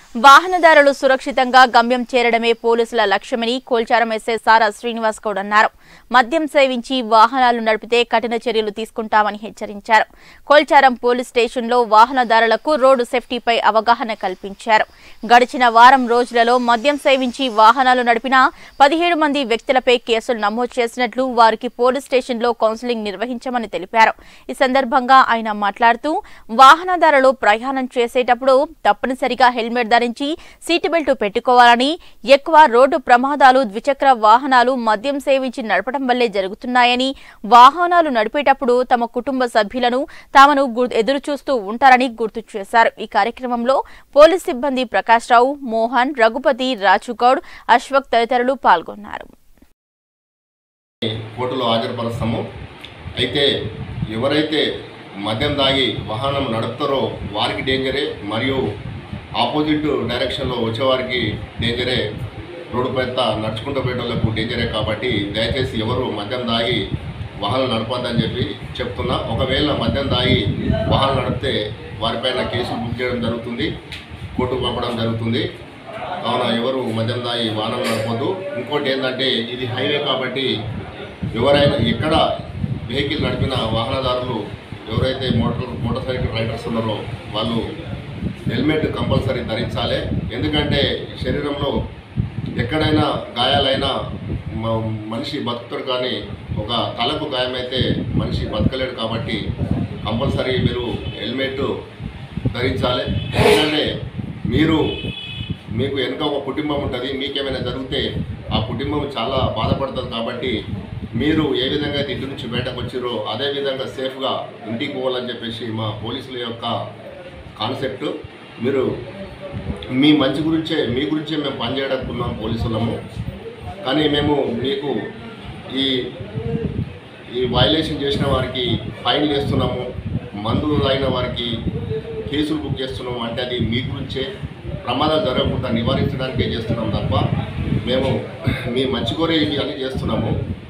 వాహనదారులు సురక్షితంగా గమ్యం చేరడమే పోలీసుల లక్ష్యమని కోల్చారం ఎస్ఐ సారా శ్రీనివాస్ గౌడ్ అన్నారు మద్యం సేవించి వాహనాలు నడిపితే కఠిన చర్యలు తీసుకుంటామని హెచ్చరించారు కోల్చారం పోలీస్ స్టేషన్లో వాహనదారులకు రోడ్డు సేఫ్టీపై అవగాహన కల్పించారు గడిచిన వారం రోజులలో మద్యం సేవించి వాహనాలు నడిపిన పదిహేడు మంది వ్యక్తులపై కేసులు నమోదు చేసినట్లు వారికి పోలీస్ స్టేషన్లో కౌన్సిలింగ్ నిర్వహించమని తెలిపారు ఈ సందర్భంగా ఆయన మాట్లాడుతూ వాహనదారులు ప్రయాణం చేసేటప్పుడు తప్పనిసరిగా హెల్మెట్ ధరించి సీటు బెల్ట్ పెట్టుకోవాలని ఎక్కువ రోడ్డు ప్రమాదాలు ద్విచక్ర వాహనాలు మద్యం సేవించి నడపడం వల్లే జరుగుతున్నాయని వాహనాలు నడిపేటప్పుడు తమ కుటుంబ సభ్యులను తామను గు- ఎదురు చూస్తూ ఉంటారని గుర్తు చేశారు ఈ కార్యక్రమంలో పోలీస్ సిబ్బంది ప్రకాష్ రావు మోహన్ రఘుపతి రాజుగౌడ్ అశ్వక్ తదితరులు పాల్గొన్నారు కోర్టులో హాజరుపరుస్తాము అయితే ఎవరైతే మద్యం తాగి వాహనం నడుపుతారో వారికి డేంజరే మరియు ఆపోజిట్ డైరెక్షన్లో వచ్చేవారికి డేంజరే రోడ్డు పెద్ద నడుచుకుంటూ పోయేటోళ్ళకు డేంజరే కాబట్టి దయచేసి ఎవరు మద్యం తాగి వాహనం నడపొద్దని చెప్పి చెప్తున్నా ఒకవేళ మద్యం తాగి వాహనం నడిపితే వారిపైన కేసులు బుక్ చేయడం జరుగుతుంది కోర్టుకు పంపడం జరుగుతుంది కావున ఎవరు మద్యం తాగి వాహనం నడపొద్దు ఇంకోటి ఏంటంటే ఇది హైవే కాబట్టి ఎవరైనా ఎక్కడ వెహికల్ నడిపిన వాహనదారులు ఎవరైతే మోటార్ మోటార్ సైకిల్ రైడర్స్ ఉన్నారో వాళ్ళు హెల్మెట్ కంపల్సరీ ధరించాలి ఎందుకంటే శరీరంలో ఎక్కడైనా గాయాలైనా మ- మనిషి బతుకుతాడు కానీ ఒక తలకు గాయమైతే మనిషి బతకలేడు కాబట్టి కంపల్సరీ మీరు హెల్మెట్ ధరించాలి ఎందుకంటే మీరు మీకు వెనుక ఒక కుటుంబం ఉంటుంది మీకేమైనా జరిగితే ఆ కుటుంబం చాలా బాధపడుతుంది కాబట్టి మీరు ఏ విధంగా అయితే ఇంటి నుంచి బయటకు వచ్చిరో అదే విధంగా సేఫ్గా ఇంటికి పోవాలని చెప్పేసి మా పోలీసుల యొక్క కాన్సెప్ట్ మీరు మీ మంచి గురించే మీ గురించే మేము పనిచేయడానికి ఉన్నాం పోలీసులము కానీ మేము మీకు ఈ ఈ వైలేషన్ చేసిన వారికి ఫైన్లు వేస్తున్నాము మందులు తాగిన వారికి కేసులు బుక్ చేస్తున్నాము అంటే అది మీ గురించే ప్రమాదాలు జరగకుండా నివారించడానికే చేస్తున్నాం తప్ప మేము మీ మంచి కోరే ఇవి అన్నీ చేస్తున్నాము